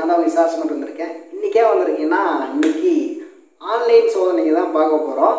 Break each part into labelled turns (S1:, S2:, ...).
S1: நான் தான் விசாரிச்சுட்டு வந்திருக்கேன் இன்றைக்கே வந்திருக்கீங்கன்னா இன்னைக்கு ஆன்லைன் சோதனைக்கு தான் பார்க்க போகிறோம்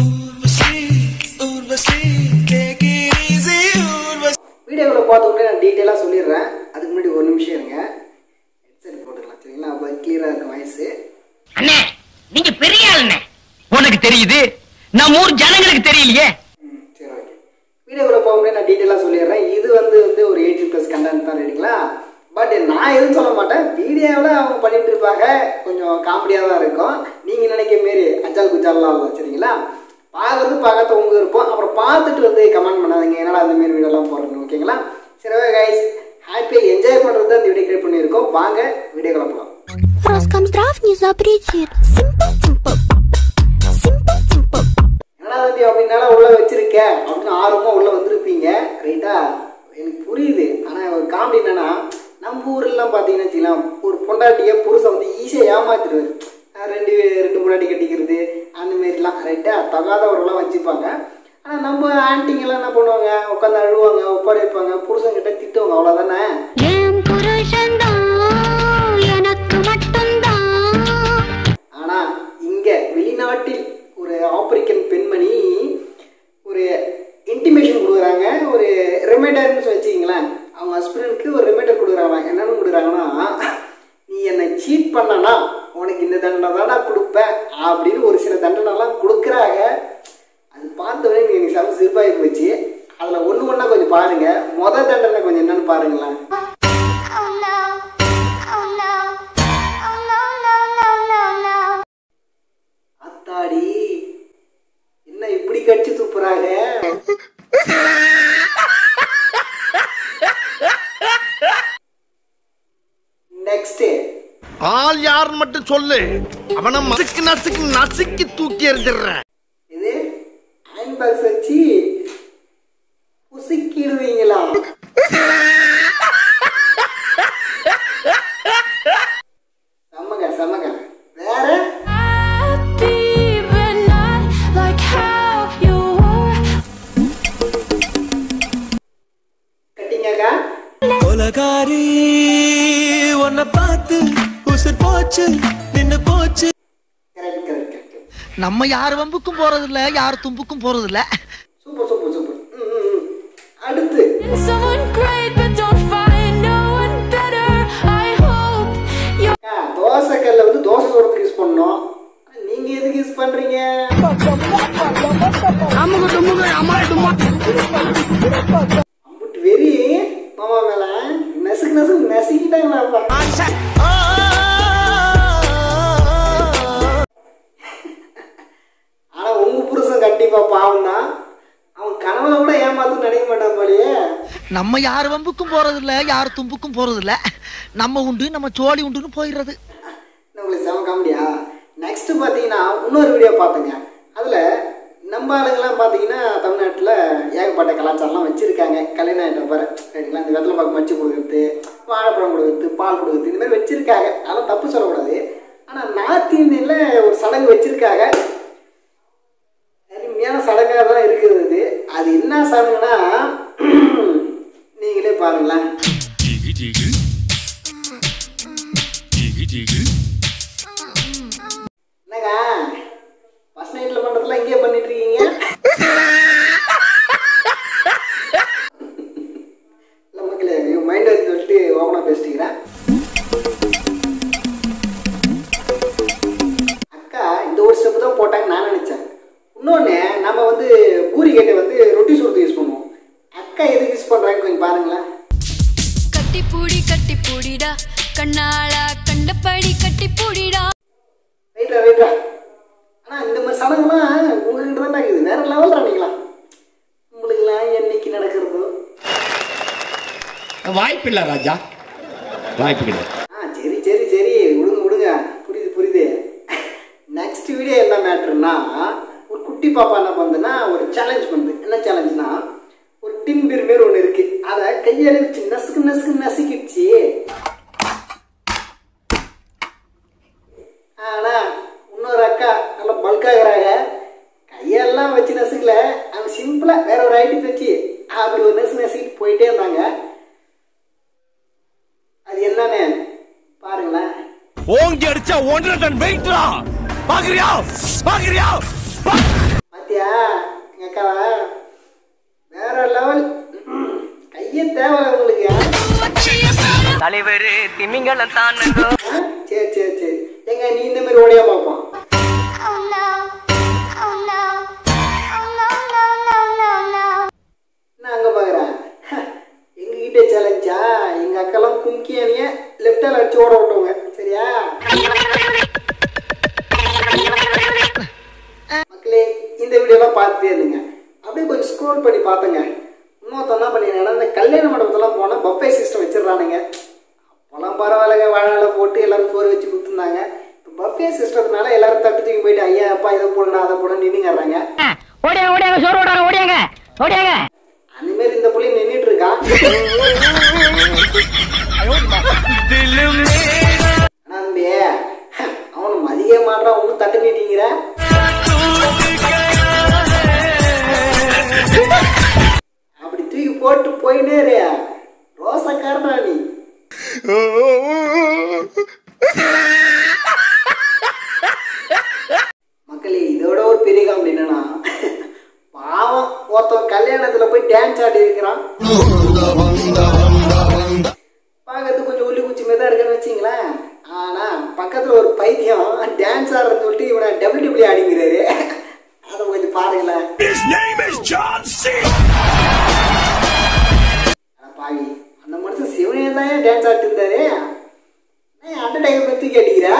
S1: வீடியோவில் பார்த்த உடனே நான் டீட்டெயிலாக சொல்லிடுறேன் அதுக்கு முன்னாடி ஒரு நிமிஷம் இருங்க ஹெட்செட் போட்டுக்கலாம் சரிங்களா அப்போ கிளியராக இருக்கும் வாய்ஸு
S2: அண்ணே நீங்க பெரிய ஆளுண்ணே உனக்கு தெரியுது நம்ம ஊர் ஜனங்களுக்கு தெரியலையே
S1: ம், சரி ஓகே வீடியோக்குள்ள போகும்போது நான் டீட்டெயிலாக சொல்லிடுறேன் இது வந்து வந்து ஒரு எயிட்டி ப்ளஸ் கண்டென்ட் தான் ரைட்டுங்களா பட் நான் எதுவும் சொல்ல மாட்டேன் வீடியோவில் அவங்க பண்ணிட்டு இருப்பாங்க கொஞ்சம் காமெடியாக தான் இருக்கும் நீங்கள் நினைக்கிற மாரி அச்சால் குச்சாலாம் இல்லை சரிங்களா பார்க்கறது பார்க்கறது உங்க இருப்போம் அப்புறம் பார்த்துட்டு வந்து கமெண்ட் பண்ணாதீங்க என்னடா அந்த மாரி வீடியோலாம் போடுறேன்னு ஓகேங்களா சரி ஓகே கைஸ் ஹாப்பியாக என்ஜாய் பண்ணுறது தான் இந்த வீடியோ கிரியேட் பண்ணியிருக்கோம் வாங்க வீடியோ போகலாம்
S3: Роскомздрав не запретит. Симпл-симпл. Симпл-симпл.
S1: என்னடா தம்பி அப்படின்னால உள்ள வச்சிருக்க அப்படின்னு ஆர்வமா உள்ள வந்திருப்பீங்க ரைட்டா எனக்கு புரியுது ஆனா ஒரு காமெடி என்னன்னா நம்ம ஊர்லாம் பாத்தீங்கன்னு வச்சுக்கலாம் ஒரு பொண்டாட்டிய புருஷன் வந்து ஈஸியா ஏமாத்திடுவாரு அஹ் ரெண்டு ரெண்டு பொண்டாட்டி கட்டிக்கிறது அந்த மாதிரிலாம் ரைட்டா தகாதவரெல்லாம் வச்சுப்பாங்க ஆனா நம்ம ஆன்ட்டிங்கெல்லாம் என்ன பண்ணுவாங்க உட்காந்து அழுவாங்க ஒப்படைப்பாங்க புருஷன்கிட்ட திட்டுவாங்க அவ்வளவுதானே
S3: என் புருஷன்தான் எனக்கு மட்டும்தான்
S1: ஆனா இங்க வெளிநாட்டில் ஒரு ஆப்பிரிக்கன் பெண்மணி ஒரு இன்டிமேஷன் கொடுக்குறாங்க ஒரு ரிமைண்டர்னு வச்சுக்கிங்களேன் அவங்க ஹஸ்பண்டுக்கு ஒரு ரிமைண்டர் கொடுக்குறாங்க என்னன்னு கொடுக்குறாங்கன்னா நீ என்னை சீட் பண்ணனா உனக்கு இந்த தண்டனை தானே கொடுப்பேன் அப்படின்னு ஒரு சில தண்டனைலாம் கொடுக்குறாங்க அது பார்த்தவொடனே எனக்கு செம சிரிப்பாகி போச்சு அதில் ஒன்று ஒன்றா கொஞ்சம் பாருங்க மொதல் தண்டனை கொஞ்சம் என்னன்னு பாருங்களேன்
S3: Oh no. Oh no. Oh no, no, no, no, no.
S1: அத்தாடி என்ன இப்படி கடிச்சு துப்புறாங்க நெக்ஸ்ட்
S4: ஆள் யாருன்னு மட்டும் சொல்லு அவனை மசுக்கு நசுக்கு நசுக்கி தூக்கி எறிஞ்சிடுறேன்
S1: இது அயன் பாக்ஸ் வச்சு உசுக்கிடுவீங்களா செம்மங்க செம்மங்க வேற
S3: Deep at night, like how you were.
S1: கட்டிங்கக்கா
S5: உலகாரி உன்னை பார்த்து உசுர் போச்சு நின்னு போச்சு
S1: கரெக்ட் கரெக்ட் கரெக்ட்
S2: நம்ம யார் வம்புக்கும் போறது இல்ல யார் தும்புக்கும் போறது இல்ல
S1: சூப்பர் சூப்பர் சூப்பர் ம், ம், ம். அடுத்து
S3: Someone great, but don't find no one better. I hope you
S1: அக்கா, தோசைக்கல்ல வந்து தோசை சுடுறதுக்கு யூஸ் பண்ணோம் ஆனா நீங்க எதுக்கு யூஸ் பண்றீங்க அம்புட்டு வெறி மாமா மேல நசுக்கு நசுக்கு நசுக்கிட்டாங்களா ஆனா உங்க புருஷன் கண்டிப்பா பாவம் தான் அவன் கனவுல கூட ஏமாத்து நினைக்க மாட்டான் போலயே
S2: நம்ம யார் வம்புக்கும் போறது இல்ல யார் தும்புக்கும் போறது இல்ல நம்ம உண்டு நம்ம சோழி உண்டுன்னு போயிடுறது
S1: என்ன உங்களுக்கு செம காமெடியா நெக்ஸ்ட் பார்த்தீங்கன்னா இன்னொரு வீடியோ பார்த்தேங்க அதில் நம்ம ஆளுங்கெல்லாம் பார்த்தீங்கன்னா தமிழ்நாட்டில் ஏகப்பட்ட கலாச்சாரம்லாம் வச்சுருக்காங்க கல்யாணம் ஆகிட்ட பாரு ரைட்டுங்களா இந்த வெத்தலை பாக்கு மடிச்சு கொடுக்குறது வாழைப்பழம் கொடுக்குறது பால் கொடுக்குறது இந்த மாதிரி வச்சுருக்காங்க அதெல்லாம் தப்பு சொல்லக்கூடாது ஆனால் நார்த் இந்தியனில் ஒரு சடங்கு வச்சுருக்காங்க அருமையான சடங்காக தான் இருக்குது அது அது என்ன சடங்குனா நீங்களே பாருங்களேன் என்னங்க ஃபர்ஸ்ட் நைட்ல பண்றதுலாம் இங்கேயே பண்ணிட்டு இருக்கீங்க இல்ல மக்களே மைண்ட் வச்சு சொல்லிட்டு ஓப்பனா பேசிக்கிறேன் அக்கா இந்த ஒரு ஸ்டெப் தான் போட்டாங்க நான் நினைச்சேன் இன்னொன்று நம்ம வந்து பூரி கட்டை வந்து ரொட்டி சுடுறது யூஸ் பண்ணுவோம் அக்கா எதுக்கு யூஸ் பண்றாங்க கொஞ்சம் பாருங்களேன்
S6: கட்டி பூடி கட்டி பூடிடா கண்ணாளா கண்டபடி கட்டி பூடிடா
S1: ரைட்ரா ரைட்ரா ஆனால் இந்த மாதிரி சடங்குலாம் உங்ககிட்ட தான் இருக்குது வேற லெவலில் அன்னைக்கலாம் உங்களுக்குலாம் என்னைக்கு நடக்கிறதோ
S7: வாய்ப்பில்லை ராஜா வாய்ப்பு கிடையாது
S1: ஆ சரி சரி சரி விடுங்க விடுங்க புரியுது புரியுது நெக்ஸ்ட் வீடியோ என்ன மேட்ருன்னா ஒரு குட்டி பாப்பா என்ன பண்ணுதுன்னா ஒரு சேலஞ்ச் பண்ணுது என்ன சேலஞ்ச்னா ஒரு டின் பீர் மாரி ஒன்று இருக்கு அதை கையால வச்சு நசுக்கு நசுக்கு நசுக்கிடுச்சு ஆனா இன்னொரு அக்கா நல்லா பல்காகிறாங்க கையெல்லாம் வச்சு நசுக்கல அவன் சிம்பிளா வேற ஒரு ஐடி வச்சு அப்படி ஒரு நெசு நசுக்கிட்டு போயிட்டே இருந்தாங்க அது என்னன்னு பாருங்களேன்
S5: ஓங்கி அடிச்சா ஒன்றரை டன் வெயிட்ரா பாக்குறியா பாக்குறியா
S1: பாத்தியா எங்க அக்காவா வேற லெவல் கையே தேவை உங்களுக்கு
S8: தலைவர் திமிங்கலம் தானுங்க
S1: ஆ? சரி சரி சரி எங்க நீ இந்த மாதிரி ஓடியா பார்ப்போம்
S3: Oh no. Oh no. Oh no, no, no, no, no.
S1: நான் அங்க பாக்குறேன் எங்ககிட்ட சேலஞ்சா எங்க அக்கெல்லாம் கும்கி அணிய லெஃப்டால அடிச்சு ஓட விட்டவங்க சரியா மக்களே இந்த வீடியோலாம் பார்த்துட்டே இருந்துங்க அப்படியே கொஞ்சம் ஸ்க்ரோல் பண்ணி பார்த்தங்க இன்னொருத்தன் என்ன பண்ணிருக்காங்கன்னா இந்த கல்யாண மண்டபத்தெல்லாம் போனால் பஃபே சிஸ்டம் வச்சிடுறானுங்க அப்போல்லாம் பரவாயில்லைங்க வாழை போட்டு எல்லாரும் சோறு வச்சு கொடுத்துருந்தாங்க இப்போ பஃபே சிஸ்டத்தினால எல்லாரும் தட்டு தூக்கி போயிட்டு ஐயா அப்பா இதை போடுடா அதை போட நின்னுங்கறாங்க
S8: ஓடியாங்க ஓடியாங்க சோறு ஓடாங்க ஓடியாங்க ஓடியாங்க
S1: அந்த மாதிரி இந்த புள்ளி நின்றுட்டு இருக்கான் ஆனா தம்பி அவனு மதிய மாட்டான் ஒன்றும் தட்டு நீட்டிங்கிற அப்படி தூக்கி போட்டு போயிட்டே இரு ரோசக்காரனா நீ மக்களே இதோட ஒரு பெரிய காமெடி என்னன்னா பாவம் ஒருத்தன் கல்யாணத்துல போய் டான்ஸ் ஆடி இருக்கிறான் பார்க்கறதுக்கு கொஞ்சம் உள்ளி குச்சி மாதிரி தான் இருக்குன்னு வச்சிங்களேன் ஆனா பக்கத்துல ஒரு பைத்தியம் டான்ஸ் ஆடுறன்னு சொல்லிட்டு இவனை டபிள்யூ டபிள்யூ ஆடிங்கிறாரு அதை கொஞ்சம் பாருங்களேன்
S5: His name is John C.
S1: அட பாவி அந்த மனுஷன் சிவனே தான் டான்ஸ் ஆடிட்டு இருந்தாரு ஏன் அட்ட டைம் பத்தி கேட்டீங்களா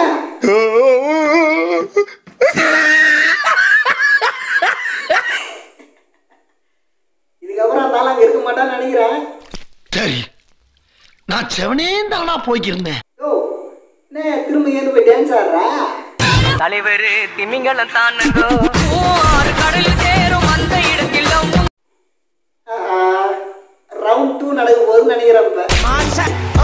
S1: இதுக்கப்புறம் அந்த ஆள் அங்க இருக்க மாட்டான்னு நினைக்கிறேன்
S2: சரி நான் செவனே தானா போய்க்கிருந்தேன்
S1: ஓ என்ன திரும்ப ஏந்து போய் டான்ஸ் ஆடுறா
S8: தலைவர் திமிங்கலம் தானுங்க ஆறு கடல் சேரும் அந்த இடத்தில்
S1: ரவுண்ட் டூ நடக்கும் போது நினைக்கிறேன் இப்ப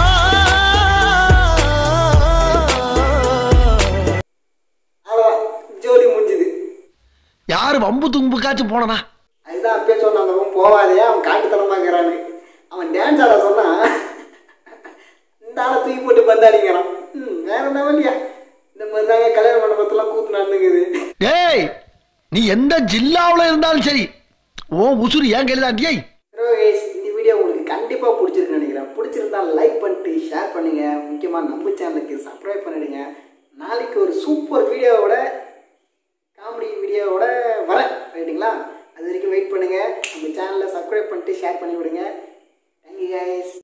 S1: அவ்வளவுதான் ஜோலி முடிஞ்சுது
S2: யாரு வம்பு தும்புக்காச்சும் போனனா
S1: அதுதான் அப்பயே சொன்னான் அந்த பக்கம் போவாதே அவன் காட்டுத்தனமாக்குறான்னு அவன் டான்ஸ் ஆட சொன்னா இந்த ஆளை தூக்கி போட்டு பந்தாடிக்கிறான் ம் வேற என்ன இல்லையா இந்த மாதிரி தாங்க கல்யாண மண்டபத்தெல்லாம் கூத்து நடந்துக்குது
S2: டேய் நீ எந்த ஜில்லாவுல இருந்தாலும் சரி ஓ உசுறு ஏன் கையில் தாண்டியை
S1: ரோகேஷ் இந்த வீடியோ உங்களுக்கு கண்டிப்பாக பிடிச்சிருக்குன்னு நினைக்கிறேன் பிடிச்சிருந்தா லைக் பண்ணிட்டு ஷேர் பண்ணுங்க முக்கியமாக நம்ம சேனலுக்கு சப்ஸ்கிரைப் பண்ணிடுங்க நாளைக்கு ஒரு சூப்பர் வீடியோவோட காமெடி வீடியோவோட வரேன் ரைட்டுங்களா அது வரைக்கும் வெயிட் பண்ணுங்க நம்ம சேனலை சப்ஸ்கிரைப் பண்ணிட்டு ஷேர் பண்ணி விடுங்க தேங்க்யூ கைஸ்